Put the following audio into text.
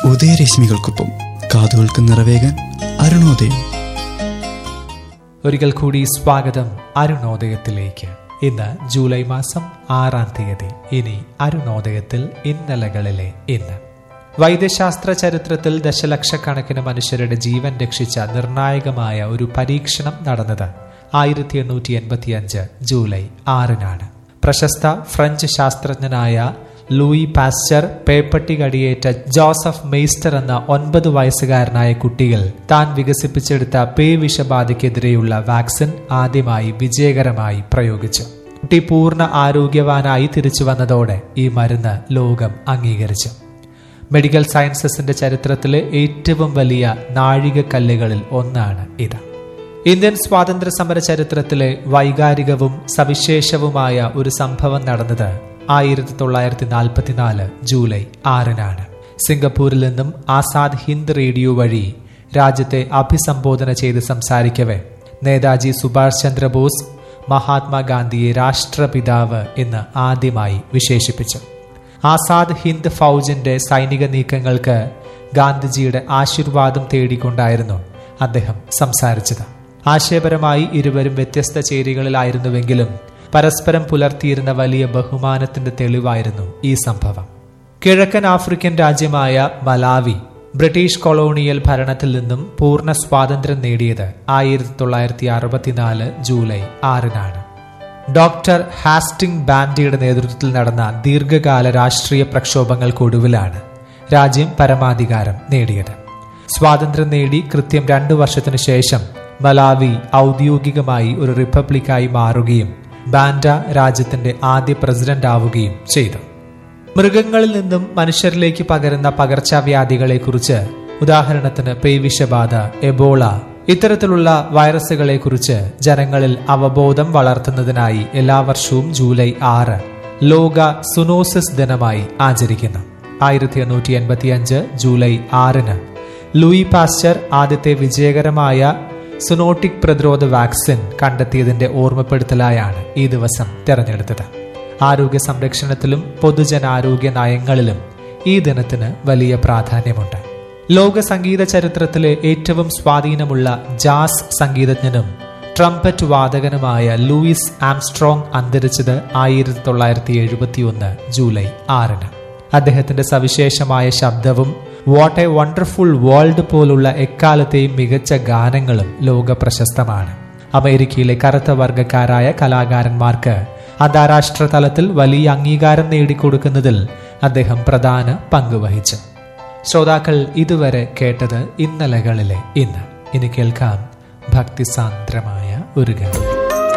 ഉദയരശ്മികൾക്കൊപ്പം കാതുകൾക്ക് നിറവേകാൻ അരുണോദയം ഒരിക്കൽ കൂടി സ്വാഗതം അരുണോദയത്തിലേക്ക് ഇന്ന് ജൂലൈ മാസം ആറാം തീയതി ഇനി അരുണോദയത്തിൽ ഇന്നലകളിലെ ഇന്ന് വൈദ്യശാസ്ത്ര ചരിത്രത്തിൽ ദശലക്ഷക്കണക്കിന് മനുഷ്യരുടെ ജീവൻ രക്ഷിച്ച നിർണായകമായ ഒരു പരീക്ഷണം നടന്നത് ആയിരത്തി എണ്ണൂറ്റി എൺപത്തിയഞ്ച് ജൂലൈ ആറിനാണ് പ്രശസ്ത ഫ്രഞ്ച് ശാസ്ത്രജ്ഞനായ ലൂയി പാസ്ചർ പേപ്പട്ടി കടിയേറ്റ ജോസഫ് മെയ്സ്റ്റർ എന്ന ഒൻപത് വയസ്സുകാരനായ കുട്ടികൾ താൻ വികസിപ്പിച്ചെടുത്ത പേ വിഷബാധയ്ക്കെതിരെയുള്ള വാക്സിൻ ആദ്യമായി വിജയകരമായി പ്രയോഗിച്ചു കുട്ടി പൂർണ്ണ ആരോഗ്യവാനായി തിരിച്ചു വന്നതോടെ ഈ മരുന്ന് ലോകം അംഗീകരിച്ചു മെഡിക്കൽ സയൻസസിന്റെ ചരിത്രത്തിലെ ഏറ്റവും വലിയ നാഴികക്കല്ലുകളിൽ ഒന്നാണ് ഇത് ഇന്ത്യൻ സ്വാതന്ത്ര്യ സമര ചരിത്രത്തിലെ വൈകാരികവും സവിശേഷവുമായ ഒരു സംഭവം നടന്നത് ആയിരത്തി തൊള്ളായിരത്തി നാൽപ്പത്തിനാല് ജൂലൈ ആറിനാണ് സിംഗപ്പൂരിൽ നിന്നും ആസാദ് ഹിന്ദ് റേഡിയോ വഴി രാജ്യത്തെ അഭിസംബോധന ചെയ്ത് സംസാരിക്കവെ നേതാജി സുഭാഷ് ചന്ദ്രബോസ് മഹാത്മാഗാന്ധിയെ രാഷ്ട്രപിതാവ് എന്ന് ആദ്യമായി വിശേഷിപ്പിച്ചു ആസാദ് ഹിന്ദ് ഫൗജിന്റെ സൈനിക നീക്കങ്ങൾക്ക് ഗാന്ധിജിയുടെ ആശീർവാദം തേടിക്കൊണ്ടായിരുന്നു അദ്ദേഹം സംസാരിച്ചത് ആശയപരമായി ഇരുവരും വ്യത്യസ്ത ചേരികളിലായിരുന്നുവെങ്കിലും പരസ്പരം പുലർത്തിയിരുന്ന വലിയ ബഹുമാനത്തിന്റെ തെളിവായിരുന്നു ഈ സംഭവം കിഴക്കൻ ആഫ്രിക്കൻ രാജ്യമായ മലാവി ബ്രിട്ടീഷ് കൊളോണിയൽ ഭരണത്തിൽ നിന്നും പൂർണ്ണ സ്വാതന്ത്ര്യം നേടിയത് ആയിരത്തി തൊള്ളായിരത്തി അറുപത്തിനാല് ജൂലൈ ആറിനാണ് ഡോക്ടർ ഹാസ്റ്റിംഗ് ബാൻഡിയുടെ നേതൃത്വത്തിൽ നടന്ന ദീർഘകാല രാഷ്ട്രീയ പ്രക്ഷോഭങ്ങൾക്കൊടുവിലാണ് രാജ്യം പരമാധികാരം നേടിയത് സ്വാതന്ത്ര്യം നേടി കൃത്യം രണ്ടു വർഷത്തിനു ശേഷം മലാവി ഔദ്യോഗികമായി ഒരു റിപ്പബ്ലിക്കായി മാറുകയും ബാൻഡ രാജ്യത്തിന്റെ ആദ്യ പ്രസിഡന്റ് ആവുകയും ചെയ്തു മൃഗങ്ങളിൽ നിന്നും മനുഷ്യരിലേക്ക് പകരുന്ന പകർച്ചവ്യാധികളെക്കുറിച്ച് ഉദാഹരണത്തിന് പേവിഷബാധ എബോള ഇത്തരത്തിലുള്ള വൈറസുകളെ കുറിച്ച് ജനങ്ങളിൽ അവബോധം വളർത്തുന്നതിനായി എല്ലാ വർഷവും ജൂലൈ ആറ് ലോക സുനോസിസ് ദിനമായി ആചരിക്കുന്നു ആയിരത്തി എണ്ണൂറ്റി എൺപത്തിയഞ്ച് ജൂലൈ ആറിന് ലൂയി പാസ്ചർ ആദ്യത്തെ വിജയകരമായ സുനോട്ടിക് പ്രതിരോധ വാക്സിൻ കണ്ടെത്തിയതിന്റെ ഓർമ്മപ്പെടുത്തലായാണ് ഈ ദിവസം തെരഞ്ഞെടുത്തത് ആരോഗ്യ സംരക്ഷണത്തിലും പൊതുജനാരോഗ്യ നയങ്ങളിലും ഈ ദിനത്തിന് വലിയ പ്രാധാന്യമുണ്ട് ലോക സംഗീത ചരിത്രത്തിലെ ഏറ്റവും സ്വാധീനമുള്ള ജാസ് സംഗീതജ്ഞനും ട്രംപറ്റ് വാദകനുമായ ലൂയിസ് ആംസ്ട്രോങ് അന്തരിച്ചത് ആയിരത്തി തൊള്ളായിരത്തി എഴുപത്തിയൊന്ന് ജൂലൈ ആറിന് അദ്ദേഹത്തിന്റെ സവിശേഷമായ ശബ്ദവും വാട്ട് എ വണ്ടർഫുൾ വേൾഡ് പോലുള്ള എക്കാലത്തെയും മികച്ച ഗാനങ്ങളും ലോക പ്രശസ്തമാണ് അമേരിക്കയിലെ കറുത്ത വർഗക്കാരായ കലാകാരന്മാർക്ക് അന്താരാഷ്ട്ര തലത്തിൽ വലിയ അംഗീകാരം നേടിക്കൊടുക്കുന്നതിൽ അദ്ദേഹം പ്രധാന പങ്ക് വഹിച്ചു ശ്രോതാക്കൾ ഇതുവരെ കേട്ടത് ഇന്നലകളിലെ ഇന്ന് ഇനി കേൾക്കാം ഭക്തിസാന്ദ്രമായ ഒരു ഗാനം